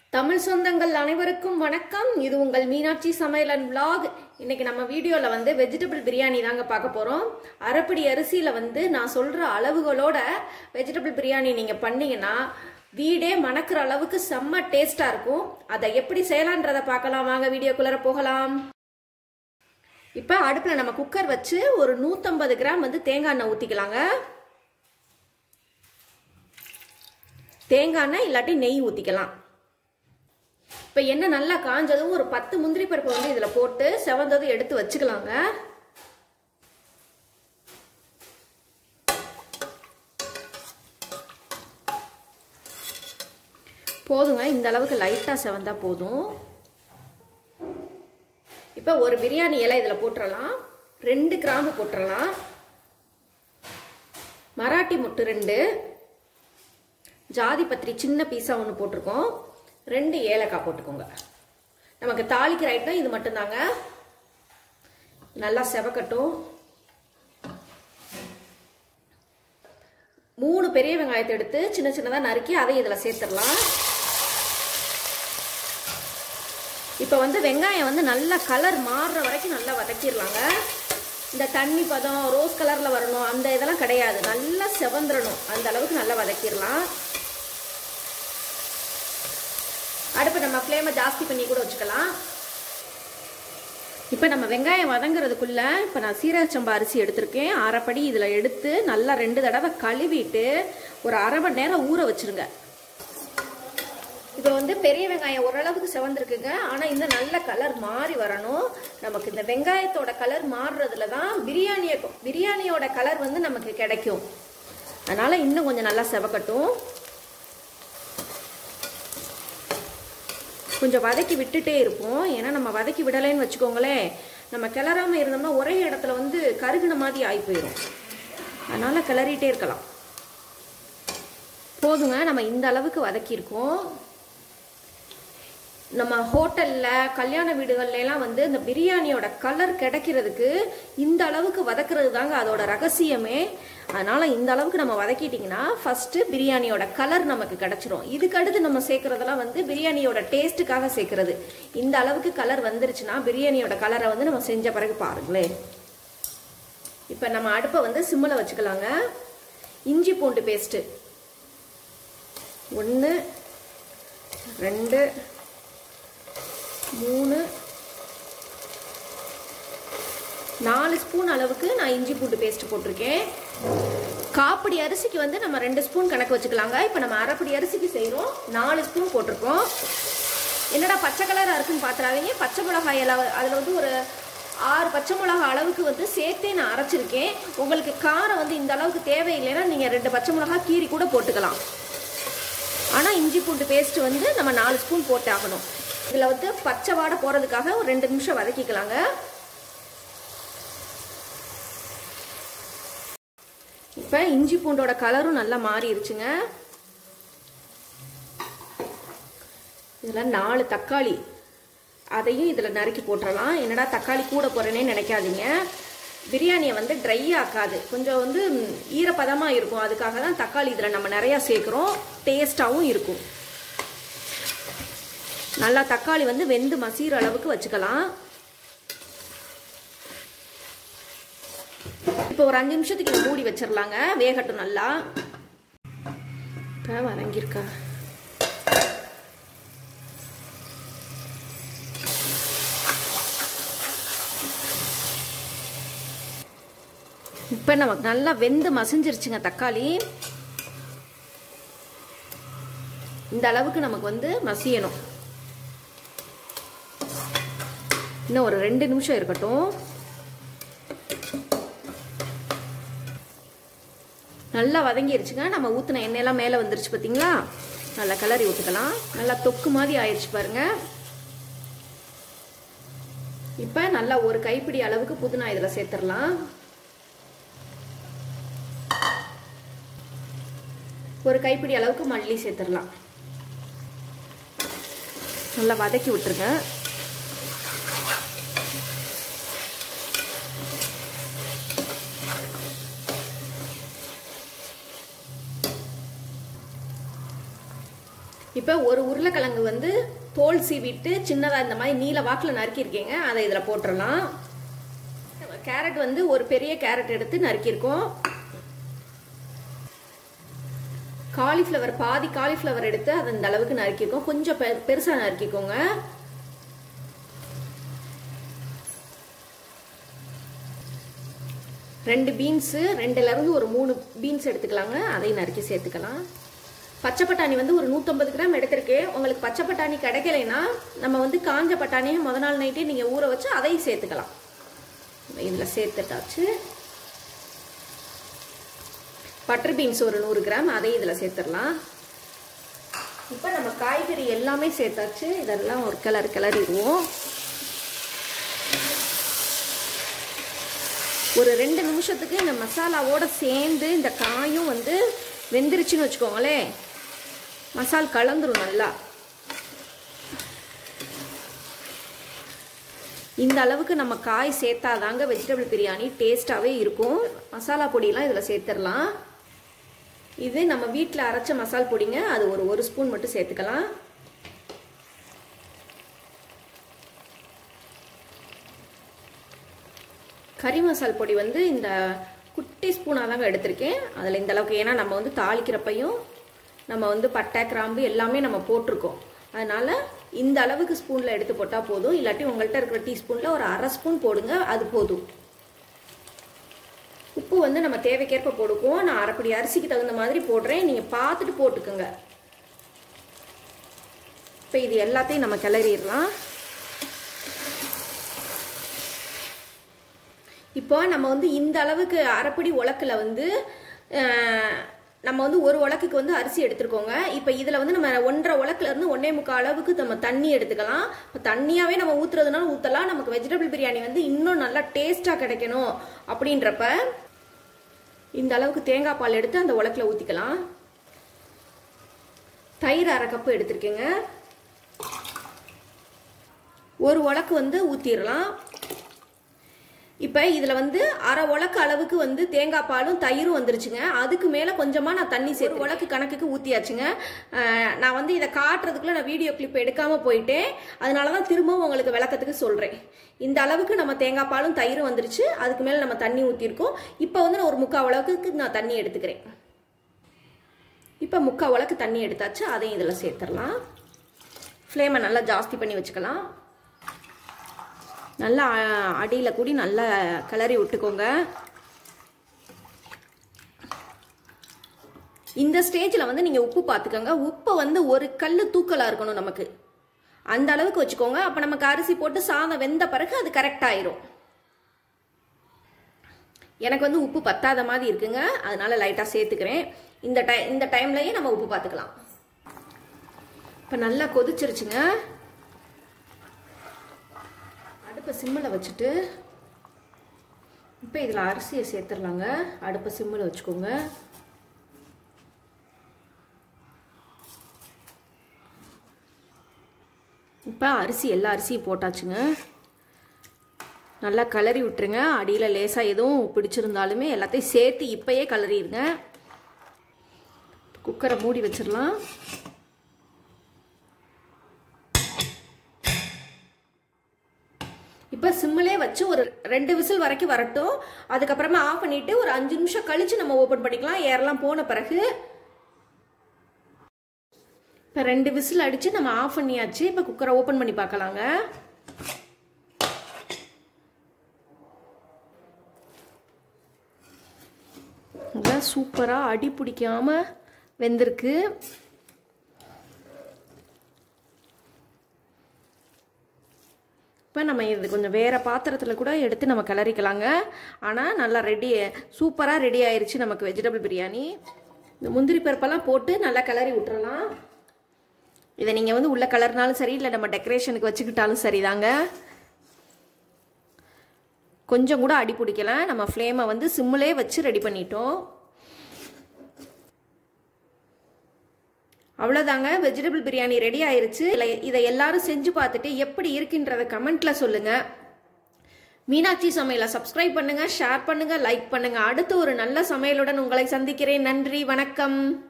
தமிழ் சொந்தங்கள் அனைவருக்கும் வணக்கம் இது உங்கள் மீனாட்சி சமையலன் vlog இன்னைக்கு நம்ம வீடியோவில் வந்து வெஜிடபிள் பிரியாணி தாங்க பார்க்க போகிறோம் அரைப்படி அரிசியில் வந்து நான் சொல்கிற அளவுகளோட வெஜிடபிள் பிரியாணி நீங்கள் பண்ணீங்கன்னா வீடே மணக்கிற அளவுக்கு செம்ம டேஸ்ட்டாக இருக்கும் அதை எப்படி செய்யலான்றதை பார்க்கலாம் வாங்க வீடியோக்குள்ளே போகலாம் இப்போ அடுப்பில் நம்ம குக்கர் வச்சு ஒரு நூற்றம்பது கிராம் வந்து தேங்காய் எண்ணெய் ஊற்றிக்கலாங்க தேங்காய் எண்ணெய் இல்லாட்டி நெய் ஊற்றிக்கலாம் இப்போ எண்ணெய் நல்லா காஞ்சதும் ஒரு பத்து முந்திரி பருப்பு வந்து இதில் போட்டு செவந்ததும் எடுத்து வச்சுக்கலாங்க போதுங்க இந்த அளவுக்கு லைட்டாக செவந்தா போதும் இப்போ ஒரு பிரியாணி இலை இதில் போட்டுடலாம் ரெண்டு கிராம்பு போட்டுடலாம் மராட்டி முட்டு ரெண்டு ஜாதி பத்திரி சின்ன பீஸாக ஒன்று போட்டிருக்கோம் ரெண்டு ஏலக்காய் போட்டுக்கோங்க நமக்கு தாளிக்கிற ஐட்டம் இது மட்டும்தாங்க நல்லா செவக்கட்டும் மூணு பெரிய வெங்காயத்தை எடுத்து சின்ன சின்னதாக நறுக்கி அதை இதில் சேர்த்துடலாம் இப்போ வந்து வெங்காயம் வந்து நல்லா கலர் மாறுற வரைக்கும் நல்லா வதக்கிடலாங்க இந்த தண்ணி பதம் ரோஸ் கலரில் வரணும் அந்த இதெல்லாம் கிடையாது நல்லா செவந்துடணும் அந்த அளவுக்கு நல்லா வதக்கிடலாம் அடுப்பு நம்ம ஃப்ளேமை ஜாஸ்தி பண்ணி கூட வச்சுக்கலாம் இப்போ நம்ம வெங்காயம் வதங்குறதுக்குள்ள இப்போ நான் சீரக சம்பா அரிசி எடுத்திருக்கேன் அரைப்படி இதில் எடுத்து நல்லா ரெண்டு தடவை கழுவிட்டு ஒரு அரை மணி நேரம் ஊற வச்சிருங்க இப்போ வந்து பெரிய வெங்காயம் ஓரளவுக்கு செவந்திருக்குங்க ஆனால் இந்த நல்ல கலர் மாறி வரணும் நமக்கு இந்த வெங்காயத்தோட கலர் மாறுறதுல தான் பிரியாணியை பிரியாணியோட கலர் வந்து நமக்கு கிடைக்கும் அதனால இன்னும் கொஞ்சம் நல்லா செவக்கட்டும் கொஞ்சம் வதக்கி விட்டுட்டே இருப்போம் ஏன்னா நம்ம வதக்கி விடலைன்னு வச்சுக்கோங்களேன் நம்ம கிளறாம இருந்தோம்னா ஒரே இடத்துல வந்து கருகுன மாதிரி ஆகி போயிடும் அதனால கிளறிட்டே இருக்கலாம் போதுங்க நம்ம இந்த அளவுக்கு வதக்கியிருக்கோம் நம்ம ஹோட்டலில் கல்யாண வீடுகள்லாம் வந்து இந்த பிரியாணியோட கலர் கிடைக்கிறதுக்கு இந்த அளவுக்கு வதக்குறது தாங்க அதோட ரகசியமே அதனால இந்த அளவுக்கு நம்ம வதக்கிட்டிங்கன்னா ஃபர்ஸ்ட் பிரியாணியோட கலர் நமக்கு கிடைச்சிரும் இதுக்கு அடுத்து நம்ம சேர்க்கறதெல்லாம் வந்து பிரியாணியோட டேஸ்ட்டுக்காக சேர்க்கறது இந்த அளவுக்கு கலர் வந்துருச்சுன்னா பிரியாணியோட கலரை வந்து நம்ம செஞ்ச பிறகு பாருங்களேன் இப்போ நம்ம அடுப்பை வந்து சிம்மில் வச்சுக்கலாங்க இஞ்சி பூண்டு பேஸ்ட்டு ஒன்று ரெண்டு மூணு நாலு ஸ்பூன் அளவுக்கு நான் இஞ்சி பூண்டு பேஸ்ட் போட்டிருக்கேன் காப்படி அரிசிக்கு வந்து நம்ம ரெண்டு ஸ்பூன் கணக்கு வச்சுக்கலாங்க இப்போ நம்ம அரைப்படி அரிசிக்கு செய்கிறோம் நாலு ஸ்பூன் போட்டிருக்கோம் என்னடா பச்சை கலராக இருக்குன்னு பார்த்துறாதீங்க பச்சை மிளகாய் எல்லாம் அதில் வந்து ஒரு ஆறு பச்சை மிளகா அளவுக்கு வந்து சேர்த்தே நான் அரைச்சிருக்கேன் உங்களுக்கு காரம் வந்து இந்த அளவுக்கு தேவையில்லைன்னா நீங்கள் ரெண்டு பச்சை மிளகா கீரி கூட போட்டுக்கலாம் ஆனால் இஞ்சி பூண்டு பேஸ்ட் வந்து நம்ம நாலு ஸ்பூன் போட்டு ஆகணும் இதில் வந்து பச்சை வாடை போகிறதுக்காக ஒரு ரெண்டு நிமிஷம் வதக்கிக்கலாங்க இப்போ இஞ்சி பூண்டோட கலரும் நல்லா மாறிடுச்சுங்க இதில் நாலு தக்காளி அதையும் இதில் நறுக்கி போட்டுடலாம் என்னடா தக்காளி கூட போகிறேனே நினைக்காதீங்க பிரியாணியை வந்து ட்ரை ஆக்காது கொஞ்சம் வந்து ஈரப்பதமாக இருக்கும் அதுக்காக தான் தக்காளி இதில் நம்ம நிறையா சேர்க்குறோம் டேஸ்ட்டாகவும் இருக்கும் நல்லா தக்காளி வந்து வெந்து மசீர அளவுக்கு வச்சுக்கலாம் இப்போ ஒரு அஞ்சு நிமிஷத்துக்கு இதை மூடி வச்சிடலாங்க வேகட்டும் நல்லா இப்போ வதங்கியிருக்கா இப்போ நமக்கு நல்லா வெந்து மசிஞ்சிருச்சுங்க தக்காளி இந்த அளவுக்கு நமக்கு வந்து மசியணும் இன்னும் ஒரு ரெண்டு நிமிஷம் இருக்கட்டும் நல்லா வதங்கிருச்சுங்க நம்ம ஊற்றின எண்ணெயெல்லாம் மேலே வந்துருச்சு பார்த்தீங்களா நல்லா கிளறி ஊற்றுக்கலாம் நல்லா தொக்கு மாதிரி ஆயிடுச்சு பாருங்க இப்போ நல்லா ஒரு கைப்பிடி அளவுக்கு புதினா இதில் சேர்த்துடலாம் ஒரு கைப்பிடி அளவுக்கு மல்லி சேர்த்துடலாம் நல்லா வதக்கி விட்டுருங்க இப்போ இப்போ ஒரு உருளைக்கிழங்கு வந்து தோல் சீவிட்டு சின்னதாக இந்த மாதிரி நீல வாக்கில் நறுக்கியிருக்கீங்க அதை இதில் போட்டுடலாம் கேரட் வந்து ஒரு பெரிய கேரட் எடுத்து நறுக்கியிருக்கோம் காலிஃப்ளவர் பாதி காலிஃப்ளவர் எடுத்து அதை இந்த அளவுக்கு நறுக்கியிருக்கோம் கொஞ்சம் பெ பெருசாக நறுக்கிக்கோங்க ரெண்டு பீன்ஸு ரெண்டுலேருந்து ஒரு மூணு பீன்ஸ் எடுத்துக்கலாங்க அதையும் நறுக்கி சேர்த்துக்கலாம் பச்சை பட்டாணி வந்து ஒரு நூற்றம்பது கிராம் எடுத்திருக்கேன் உங்களுக்கு பச்சை பட்டாணி கிடைக்கலைன்னா நம்ம வந்து காஞ்ச பட்டாணியை முத நாள் நைட்டே நீங்கள் ஊற வச்சு அதையும் சேர்த்துக்கலாம் இதில் சேர்த்துட்டாச்சு பட்டர் பீன்ஸ் ஒரு நூறு கிராம் அதையும் இதில் சேர்த்துடலாம் இப்போ நம்ம காய்கறி எல்லாமே சேர்த்தாச்சு இதெல்லாம் ஒரு கிளறு கிளறிடுவோம் ஒரு ரெண்டு நிமிஷத்துக்கு இந்த மசாலாவோட சேர்ந்து இந்த காயும் வந்து வெந்துருச்சுன்னு வச்சுக்கோங்களேன் மசால் கலந்துரும் நல்லா இந்த அளவுக்கு நம்ம காய் சேர்த்தாதாங்க வெஜிடபிள் பிரியாணி டேஸ்ட்டாகவே இருக்கும் மசாலா பொடியெலாம் இதில் சேர்த்துடலாம் இது நம்ம வீட்டில் அரைச்ச மசால் பொடிங்க அது ஒரு ஒரு ஸ்பூன் மட்டும் சேர்த்துக்கலாம் கறி மசால் பொடி வந்து இந்த குட்டி ஸ்பூனாக தாங்க எடுத்திருக்கேன் அதில் இந்த அளவுக்கு ஏன்னா நம்ம வந்து தாளிக்கிறப்பையும் நம்ம வந்து பட்டை கிராம்பு எல்லாமே நம்ம போட்டிருக்கோம் அதனால் இந்த அளவுக்கு ஸ்பூனில் எடுத்து போட்டால் போதும் இல்லாட்டி உங்கள்கிட்ட இருக்கிற டீஸ்பூனில் ஒரு அரை ஸ்பூன் போடுங்க அது போதும் உப்பு வந்து நம்ம தேவைக்கேற்ப போடுவோம் நான் அரைப்படி அரிசிக்கு தகுந்த மாதிரி போடுறேன் நீங்கள் பார்த்துட்டு போட்டுக்கோங்க இப்போ இது எல்லாத்தையும் நம்ம கிளறிடலாம் இப்போ நம்ம வந்து இந்த அளவுக்கு அரைப்படி உலக்கில் வந்து நம்ம வந்து ஒரு உலக்குக்கு வந்து அரிசி எடுத்துருக்கோங்க இப்போ இதில் வந்து நம்ம ஒன்றரை உலக்குல இருந்து ஒன்றே முக்கால் அளவுக்கு நம்ம தண்ணி எடுத்துக்கலாம் இப்போ தண்ணியாகவே நம்ம ஊற்றுறதுனால ஊற்றலாம் நமக்கு வெஜிடபிள் பிரியாணி வந்து இன்னும் நல்லா டேஸ்ட்டாக கிடைக்கணும் அப்படின்றப்ப இந்த அளவுக்கு தேங்காய் பால் எடுத்து அந்த உலக்கில் ஊற்றிக்கலாம் தயிர் அரை கப்பு எடுத்திருக்கேங்க ஒரு உலக்கு வந்து ஊற்றிடலாம் இப்போ இதில் வந்து அரை உலக்கு அளவுக்கு வந்து தேங்காய் பாலும் தயிரும் வந்துருச்சுங்க அதுக்கு மேலே கொஞ்சமாக நான் தண்ணி சேர்த்து உலக்கு கணக்குக்கு ஊற்றியாச்சுங்க நான் வந்து இதை காட்டுறதுக்குள்ள நான் வீடியோ கிளிப் எடுக்காமல் போயிட்டேன் அதனால தான் திரும்பவும் உங்களுக்கு விளக்கத்துக்கு சொல்கிறேன் இந்த அளவுக்கு நம்ம தேங்காய் பாலும் தயிரும் வந்துருச்சு அதுக்கு மேலே நம்ம தண்ணி ஊற்றிருக்கோம் இப்போ வந்து நான் ஒரு முக்கால் உலகுக்கு நான் தண்ணி எடுத்துக்கிறேன் இப்போ முக்கால் உலக்கு தண்ணி எடுத்தாச்சு அதையும் இதில் சேர்த்துடலாம் ஃப்ளேமை நல்லா ஜாஸ்தி பண்ணி வச்சுக்கலாம் நல்லா அடியில் கூடி நல்லா கிளறி விட்டுக்கோங்க இந்த ஸ்டேஜில் வந்து நீங்கள் உப்பு பார்த்துக்கோங்க உப்பு வந்து ஒரு கல் தூக்கலாக இருக்கணும் நமக்கு அந்த அளவுக்கு வச்சுக்கோங்க அப்போ நமக்கு அரிசி போட்டு சாதம் வெந்த பிறகு அது கரெக்டாயிரும் எனக்கு வந்து உப்பு பத்தாத மாதிரி இருக்குங்க அதனால லைட்டாக சேர்த்துக்கிறேன் இந்த டை இந்த டைம்லயே நம்ம உப்பு பார்த்துக்கலாம் இப்போ நல்லா கொதிச்சிருச்சுங்க அடுப்பை சிம்மில் வச்சுட்டு இப்போ இதில் அரிசியை சேர்த்துடலாங்க அடுப்பை சிம்மில் வச்சுக்கோங்க இப்போ அரிசி எல்லா அரிசியும் போட்டாச்சுங்க நல்லா கிளறி விட்டுருங்க அடியில் லேசாக எதுவும் பிடிச்சிருந்தாலுமே எல்லாத்தையும் சேர்த்து இப்போயே கிளறிடுங்க குக்கரை மூடி வச்சிடலாம் இப்போ சிம்மிலே வச்சு ஒரு ரெண்டு விசில் வரைக்கும் வரட்டும் அதுக்கப்புறமா ஆஃப் பண்ணிட்டு ஒரு அஞ்சு நிமிஷம் கழிச்சு நம்ம ஓப்பன் பண்ணிக்கலாம் ஏரெல்லாம் போன பிறகு இப்போ ரெண்டு விசில் அடித்து நம்ம ஆஃப் பண்ணியாச்சு இப்போ குக்கரை ஓப்பன் பண்ணி பார்க்கலாங்க சூப்பராக அடி பிடிக்காம வெந்திருக்கு இப்போ நம்ம இது கொஞ்சம் வேறு பாத்திரத்தில் கூட எடுத்து நம்ம கிளறிக்கலாங்க ஆனால் நல்லா ரெடி சூப்பராக ரெடி ஆயிருச்சு நமக்கு வெஜிடபிள் பிரியாணி இந்த முந்திரி பருப்பெல்லாம் போட்டு நல்லா கிளறி விட்டுறலாம் இதை நீங்கள் வந்து உள்ள கலர்னாலும் சரி இல்லை நம்ம டெக்கரேஷனுக்கு வச்சுக்கிட்டாலும் சரிதாங்க கொஞ்சம் கூட அடி பிடிக்கல நம்ம ஃப்ளேமை வந்து சிம்மிலே வச்சு ரெடி பண்ணிட்டோம் அவ்வளோதாங்க வெஜிடபிள் பிரியாணி ரெடி ஆயிருச்சு இல்லை இதை எல்லாரும் செஞ்சு பார்த்துட்டு எப்படி இருக்குன்றத கமெண்ட்ல சொல்லுங்க மீனாட்சி சமையலை சப்ஸ்கிரைப் பண்ணுங்க ஷேர் பண்ணுங்க லைக் பண்ணுங்க அடுத்து ஒரு நல்ல சமையலுடன் உங்களை சந்திக்கிறேன் நன்றி வணக்கம்